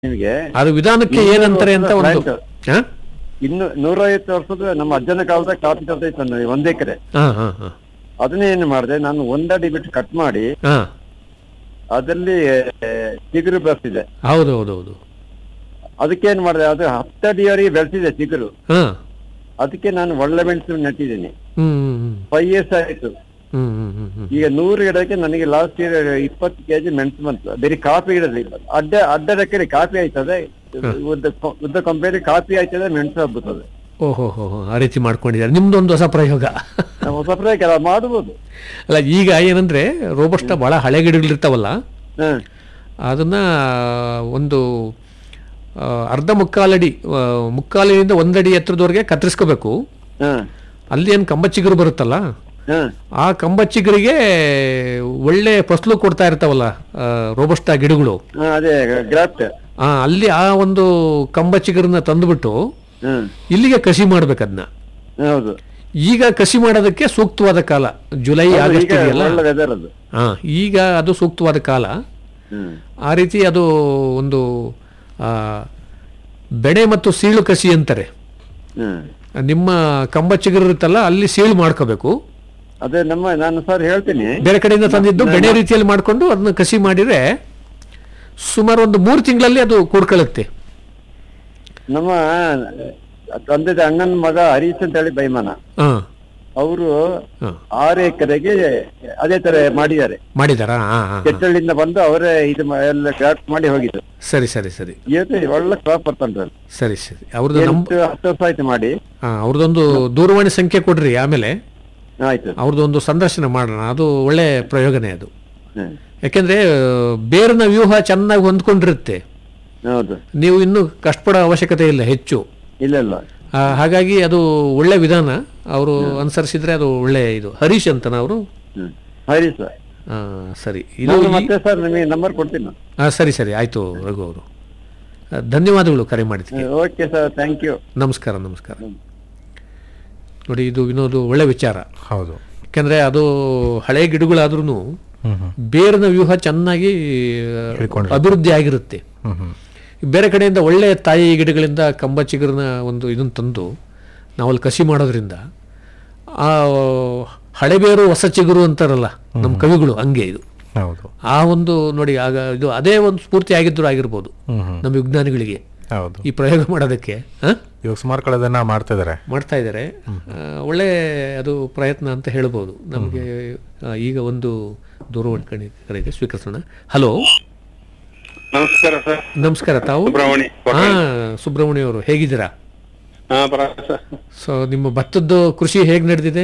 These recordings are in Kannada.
ನಿಮಗೆ ಅದು ವಿಧಾನಕ್ಕೆ ಏನಂತಾರೆ ಅಂತ ಒಂದು ಹಾ ಇನ್ನು ನೂರೈವತ್ತು ವರ್ಷದ ನಮ್ಮ ಅಜ್ಜನ ಕಾಲದ ಕಾಫಿ ತೋಟ ಇತ್ತು ನನಗೆ ಒಂದ್ ಎಕರೆ ಹಾ ಹಾ ಹಾ ಅದನ್ನ ಏನು ಮಾಡಿದೆ ನಾನು ಒಂದಡಿ ಬಿಟ್ಟು ಕಟ್ ಮಾಡಿ ಹಾ ಅದರಲ್ಲಿ ಚಿಗುರು ಬೆಳೆಸಿದೆ ಹೌದು ಹೌದು ಹೌದು ಅದಕ್ಕೇನ್ ಮಾಡಿದೆ ಅದು ಹತ್ತಡಿಯವರೆಗೆ ಬೆಳೆಸಿದೆ ಚಿಗುರು ಹಾ ಅದಕ್ಕೆ ನಾನು ಒಳ್ಳೆ ಮೆಣಸು ನೆಟ್ಟಿದ್ದೀನಿ ಹ್ಮ್ ಹ್ಮ್ ಹ್ಮ್ ಫೈವ್ ಇಯರ್ಸ್ ಆಯ್ತು ಹ್ಮ್ ಹ್ಮ್ ಹ್ಮ್ ಹ್ಮ್ ಈಗ ನೂರು ಗಿಡಕ್ಕೆ ನನಗೆ ಲಾಸ್ಟ್ ಇಯರ್ ಇಪ್ಪತ್ತು ಕೆಜಿ ಮೆಣಸು ಬಂತು ಬರೀ ಕಾಫಿ ಗಿಡದಲ್ಲಿ ಅಡ್ಡ ಅಡ್ಡದಕ್ಕೆ ಕಾಫಿ ಆಯ್ತದೆ ಉದ್ದ ಉದ್ದ ಕಂಪೇರಿ ಕಾಫಿ ಆಯ್ತದೆ ಮೆಣಸು ಹಬ್ಬುತ್ತದೆ ಓಹೋ ಹೋ ಹೋ ಆ ರೀತಿ ಮಾಡ್ಕೊಂಡಿದ್ದಾರೆ ನಿಮ್ದೊಂದು ಹೊಸ ಪ್ರಯೋಗ ನಾವು ಹೊಸ ಪ್ರಯೋಗ ಮಾಡಬಹುದು ಅಲ್ಲ ಈಗ ಏನಂದ್ರೆ ರೋಬಸ್ಟ ಬಹಳ ಹಳೆ ಗಿಡಗಳಿರ್ತಾವಲ್ಲ ಹ್ಮ್ ಅದನ್ನ ಒಂದು ಆ, ಅರ್ಧ ಮುಕ್ಕಾಲಡಿ ಆ, ಮುಕ್ಕಾಲಿನಿಂದ ಒಂದಡಿ ಎತ್ತರದವರೆಗೆ ಕತ್ತರಿಸ್ಕೋಬೇಕು ಹ್ಮ್ ಅಲ್ಲಿ ಏನು ಕಂಬ ಚಿಗುರು ಬರುತ್ತಲ್ಲ ಹ್ಮ್ ಆ ಕಂಬ ಚಿಗುರಿಗೆ ಒಳ್ಳೆ ಫಸಲು ಕೊಡ್ತಾ ಇರ್ತಾವಲ್ಲ ಆ, ರೋಬಸ್ಟ ಗಿಡಗಳು ಹಾ, ಅದೇ ಗ್ರಾಫ್ಟ್ ಆ, ಅಲ್ಲಿ ಆ ಒಂದು ಕಂಬ ಚಿಗುರನ್ನ ತಂದುಬಿಟ್ಟು ಹ್ಮ್ ಇಲ್ಲಿಗೆ ಕಸಿ ಮಾಡ್ಬೇಕದ್ನ ಹೌದು ಈಗ ಕಸಿ ಮಾಡೋದಕ್ಕೆ ಸೂಕ್ತವಾದ ಕಾಲ ಜುಲೈ ಅದು ಆಗಸ್ಟ್ ಈಗ ಇದೆಯಲ್ಲ ಒಳ್ಳೆ ವೆದರ್ ಅದು ಹಾ ಈಗ ಅದು ಸೂಕ್ತವಾದ ಕಾಲ ಹ್ಮ್ ಆ ರೀತಿ ಅದು ಒಂದು ಆ, ಬೆಳೆ ಮತ್ತು ಸೀಳು ಕಸಿ ಅಂತಾರೆ ಹ್ಮ್ ನಿಮ್ಮ ಕಂಬ ಚಿಗುರು ಇರುತ್ತಲ್ಲ ಅಲ್ಲಿ ಸೀಳು ಮಾಡ್ಕೋಬೇಕು ಅದೇ ನಮ್ಮ ನಾನು ಸರ್ ಹೇಳ್ತೀನಿ ಬೇರೆ ಕಡೆಯಿಂದ ತಂದಿದ್ದು ಬೆಳೆ ರೀತಿಯಲ್ಲಿ ಮಾಡಿಕೊಂಡು ಅದನ್ನ ಕಸಿ ಮಾಡಿದ್ರೆ ಸುಮಾರು ಒಂದು ಮೂರು ತಿಂಗಳಲ್ಲಿ ಅದು ಕೂಡ್ಕೊಳ್ಳುತ್ತೆ ನಮ್ಮ ತಂದೆ ಅಣ್ಣನ ಮಗ ಹರೀಶ್ ಅಂತ ಹೇಳಿ ಬೈಮನ ಹಾ ಅವರು ಹಾ ಆರು ಎಕರೆಗೆ ಅದೇ ತರ ಮಾಡಿದ್ದಾರೆ ಮಾಡಿದಾರಾ ಹಾ ಹಾ ಹಾ. ಕೆಟ್ಟಳ್ಳಿಂದ ಬಂದು ಅವರೇ ಇದು ಮ- ಎಲ್ಲ ಕ್ರಾಫ್ಟ್ ಮಾಡಿ ಹೋಗಿದ್ರು ಸರಿ ಸರಿ ಸರಿ ಇವತ್ತು ಒಳ್ಳೆ ಕ್ರಾಪ್ ಬರ್ತಂತ ಸರಿ ಸರಿ ಅವ್ರದ್ದು ನಮ್ ಎಂಟು ಹತ್ತು ವರ್ಷ ಆಯ್ತು ಮಾಡಿ ಹಾ ಅವ್ರದ್ದೊಂದು ದೂರವಾಣಿ ಸಂಖ್ಯೆ ಕೊಡ್ರಿ ಆಮೇಲೆ ಆಯ್ತು ಅವ್ರದ್ದೊಂದು ಸಂದರ್ಶನ ಮಾಡೋಣ ಅದು ಒಳ್ಳೆ ಪ್ರಯೋಗನೇ ಅದು ಹ್ಮ್. ಯಾಕೆಂದ್ರೆ ಬೇರಿನ ವ್ಯೂಹ ಚೆನ್ನಾಗಿ ಹೊಂದ್ಕೊಂಡಿರುತ್ತೆ ಹೌದು ನೀವು ಇನ್ನೂ ಕಷ್ಟಪಡೋ ಅವಶ್ಯಕತೆ ಇಲ್ಲ ಹೆಚ್ಚು ಇಲ್ಲ ಇಲ್ಲ ಆ, ಹಾಗಾಗಿ ಅದು ಒಳ್ಳೆ ವಿಧಾನ ಅವರು ಅನುಸರಿಸಿದ್ರೆ ಅದು ಒಳ್ಳೆ ಇದು ಹರೀಶ್ ಅಂತನ ಅವರು ಹ್ಮ್ ಹರೀಶ್ ಸರ್ ಸರಿ ಇದು ನಾನು ಈ- ಮತ್ತೆ ಸರ್ ನಿಮಗೆ ನಂಬರ್ ಕೊಡ್ತೀನಿ ನಾನು ಆ, ಸರಿ ಸರಿ ಆಯ್ತು ರಘು ಅವರು ಆ, ಧನ್ಯವಾದಗಳು ಕರೆ ಮಾಡಿದ್ದಕ್ಕೆ ಓಕೆ ಸರ್ ಥ್ಯಾಂಕ್ ಯು ನಮಸ್ಕಾರ ನಮಸ್ಕಾರ ನೋಡಿ ಇದು ವಿನೋದು ಒಳ್ಳೆ ವಿಚಾರ ಹೌದು ಯಾಕೆಂದ್ರೆ ಅದು ಹಳೆ ಗಿಡಗಳಾದ್ರೂ ಹ್ಮ್ ಹ್ಮ್ ಬೇರಿನ ವ್ಯೂಹ ಚೆನ್ನಾಗಿ ಆ, ಹಿಡ್ಕೊಂಡಿರುತ್ತೆ. ಅಭಿವೃದ್ಧಿ ಆಗಿರುತ್ತೆ ಹ್ಮ್ ಹ್ಮ್ ಬೇರೆ ಕಡೆಯಿಂದ ಒಳ್ಳೆ ತಾಯಿ ಗಿಡಗಳಿಂದ ಕಂಬ ಚಿಗುರಿನ ಒಂದು ಇದನ್ನು ತಂದು ನಾವಲ್ಲಿ ಕಸಿ ಮಾಡೋದ್ರಿಂದ ಆ ಹಳೆ ಬೇರು ಹೊಸ ಚಿಗುರು ಅಂತಾರಲ್ಲ ನಮ್ಮ ಕವಿಗಳು ಹಂಗೆ ಇದು ಹೌದು ಆ ಒಂದು ನೋಡಿ ಆಗ ಇದು ಅದೇ ಒಂದು ಸ್ಫೂರ್ತಿ ಆಗಿದ್ರು ಆಗಿರ್ಬೋದು ಹ್ಮ್ ಹ್ಮ್ ನಮ್ಮ ವಿಜ್ಞಾನಿಗಳಿಗೆ ಹೌದು ಈ ಪ್ರಯೋಗ ಮಾಡೋದಕ್ಕೆ ಆ? ಇವಾಗ ಸುಮಾರು ಕಡೆ ಅದನ್ನ ಮಾಡ್ತಾ ಇದಾರೆ ಮಾಡ್ತಾ ಇದ್ದಾರೆ ಆ, ಒಳ್ಳೆ ಅದು ಪ್ರಯತ್ನ ಅಂತ ಹೇಳ್ಬೋದು ನಮಗೆ ಆ, ಈಗ ಒಂದು ದೂರವಾಣಿ ಕಡೆ ಕರೆಗೆ ಸ್ವೀಕರಿಸೋಣ ಹಲೋ ನಮಸ್ಕಾರ ಸರ್ ನಮಸ್ಕಾರ ತಾವು ಸುಬ್ರಹ್ಮಣಿ ಹಾ ಸುಬ್ರಹ್ಮಣ್ಯ ಅವರು ಹೇಗಿದ್ದೀರಾ ಹಾ ಪರವಾಗಿಲ್ಲ ಸರ್ ಸೊ ನಿಮ್ಮ ಭತ್ತದ್ದು ಕೃಷಿ ಹೇಗೆ ನಡೆದಿದೆ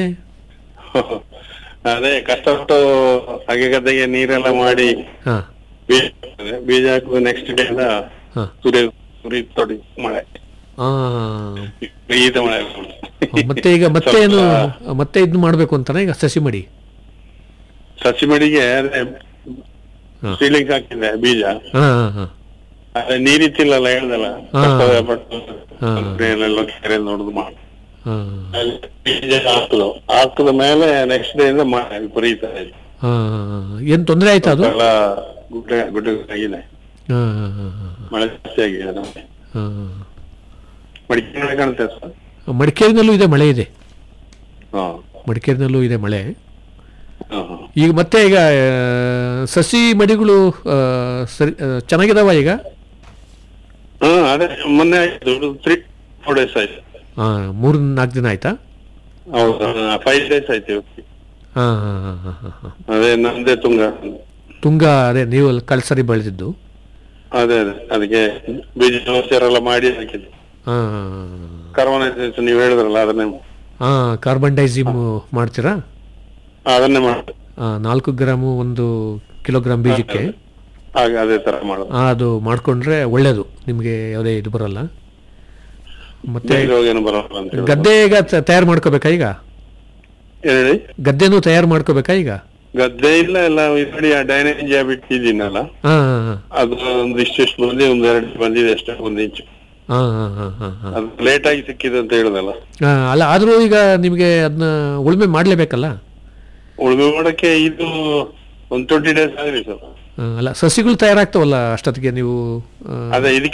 ಅದೇ ಕಷ್ಟಪಟ್ಟು ಹಾಗೆ ಗದ್ದೆಗೆ ನೀರೆಲ್ಲ ಮಾಡಿ ಹಾ ಬೀಜ ಹಾಕಿದೆ. ಬೀಜ ಹಾಕಿದ ನೆಕ್ಸ್ಟ್ ಡೇ ಇಂದ ಹಾ ಸುರಿ ಸುರಿ ತೊಡಿ ಮಳೆ ಆ, ವಿಪರೀತ ಮಳೆ ಮತ್ತೆ ಈಗ ಮತ್ತೆ ಏನು ಮತ್ತೆ ಇದು ಮಾಡಬೇಕು ಅಂತಾನೆ ಈಗ ಸಸಿ ಮಾಡಿ ಸಸಿ ಮಡಿಗೆ ಅದೇ ಹಾ. ಸೀಲಿಂಗ್ ಹಾಕಿದೆ ಬೀಜ ಹಾ ಹಾ ಹಾ ಅದೇ ನೀರಿತ್ತಿಲ್ಲಲ್ಲ ಹೇಳ್ದಲ್ಲ ಹಾ. ಕಷ್ಟಪಟ್ಟು ಹಾ. ಎಲ್ಲ ಕೆರೆ ನೋಡುದು ಮಾಡಿ ಹಾ ಅಲ್ಲಿ ಬೀಜ ಹಾಕುದು ಹಾಕಿದ ಮೇಲೆ ನೆಕ್ಸ್ಟ್ ಡೇ ಇಂದ ಮಳೆ ವಿಪರೀತ ಆಯ್ತು ಹಾ ಏನು ತೊಂದರೆ ಆಯ್ತಾ ಅದು ಎಲ್ಲ ಗುಡ್ಡೆ ಗುಡ್ಡೆ ಆಗಿದೆ ಹಾ ಹಾ ಹಾ ಹಾ ಮಳೆ ಜಾಸ್ತಿ ಆಗಿದೆ ನಮಗೆ ಹಾ ಮಡಿಕೆ ಮಳೆ ಕಾಣುತ್ತೆ ಸರ್ ಮಡಿಕೇರಿನಲ್ಲೂ ಇದೆ ಮಳೆ ಇದೆ ಹಾ ಮಡಿಕೇರಿನಲ್ಲೂ ಇದೆ ಮಳೆ ಹಾ ಹಾ ಈಗ ಮತ್ತೆ ಈಗ ಆ, ಸಸಿ ಮಡಿಗಳು ಆ, ಸರಿ ಆ, ಚೆನ್ನಾಗಿದಾವ ಈಗ ಹಾ ಅದೇ ಮೊನ್ನೆ ಆಯ್ತು ತ್ರೀ ಫೋರ್ ಡೇಸ್ ಆಯ್ತು ಹಾ ಮೂರು ನಾಲ್ಕು ದಿನ ಆಯ್ತಾ ಹೌದು ಫೈವ್ ಡೇಸ್ ಆಯ್ತು ಇವತ್ತು ಹಾ ಹಾ ಹಾ ಹಾ ಹಾ ಹಾ ಅದೇ ನಂದೇ ತುಂಗ ತುಂಗ ಅದೇ ನೀವು ಅಲ್ಲಿ ಕಳ್ಸರಿ ಬೆಳೆದಿದ್ದು ಅದೇ ಅದೇ ಅದಕ್ಕೆ ಬೀಜ ವ್ಯವಸ್ಥೆ ಎಲ್ಲ ಮಾಡಿ ಹಾಕಿದ್ದು ಹಾ ಕಾರ್ಬನೈಸೇಷನ್ ನೀವು ಹೇಳಿದ್ರಲ್ಲ ಅದನ್ನೇ ಹಾ ಕಾರ್ಬನ್ ಡೈಸಿಮ್ ಮಾಡ್ತೀರಾ ಅದನ್ನೇ ಮಾಡಿ ಆ, ನಾಲ್ಕು ಗ್ರಾಮು ಒಂದು ಕಿಲೋಗ್ರಾಮ್ ಬೀಜಕ್ಕೆ ಹಾಗೆ ಅದೇ ತರ ಮಾಡೋದು ಆ, ಅದು ಮಾಡ್ಕೊಂಡ್ರೆ ಒಳ್ಳೇದು ನಿಮಗೆ ಯಾವುದೇ ಇದು ಬರಲ್ಲ ಮತ್ತೆ ಬೇಗ ರೋಗ ಏನು ಬರಲ್ಲ ಅಂತ ಹೇಳಿ ಗದ್ದೆ ಈಗ ತ- ತಯಾರು ಮಾಡ್ಕೋಬೇಕಾ ಈಗ ಏನ್ ಹೇಳಿ ಗದ್ದೆನೂ ತಯಾರು ಮಾಡ್ಕೋಬೇಕಾ ಈಗ ಗದ್ದೆ ಇಲ್ಲ ಎಲ್ಲ ನೋಡಿ ಡೈನೇಜ್ ಬಿಟ್ಟಿದ್ದೀನಲ್ಲ ಹಾ ಹಾ ಹಾ ಅದು ಒಂದು ಇಷ್ಟಿಷ್ಟು ಬಂದಿ ಒಂದ್ ಎರಡು ಬಂದಿದೆ ಅಷ್ಟೇ ಒಂದ್ ಇಂಚು ಹಾ ಹಾ ಹಾ ಹಾ ಹಾ ಅದು ಲೇಟ್ ಆಗಿ ಸಿಕ್ಕಿದೆ ಅಂತ ಹೇಳುದಲ್ಲ ಆ, ಅಲ್ಲ ಆದರೂ ಈಗ ನಿಮಗೆ ಅದನ್ನ ಉಳುಮೆ ಮಾಡಲೇಬೇಕಲ್ಲ ಉಳುಮೆ ಮಾಡಕ್ಕೆ ಇದು ಒಂದ್ ಟ್ವೆಂಟಿ ಡೇಸ್ ಆಗ್ಲಿ ಸರ್ ಅಲ್ಲ ಸಸಿಗಳು ತಯಾರಾಗ್ತಾವಲ್ಲ ಅಷ್ಟೊತ್ತಿಗೆ ನೀವು ಆ, ಅದೇ ಇದಕ್ಕೆ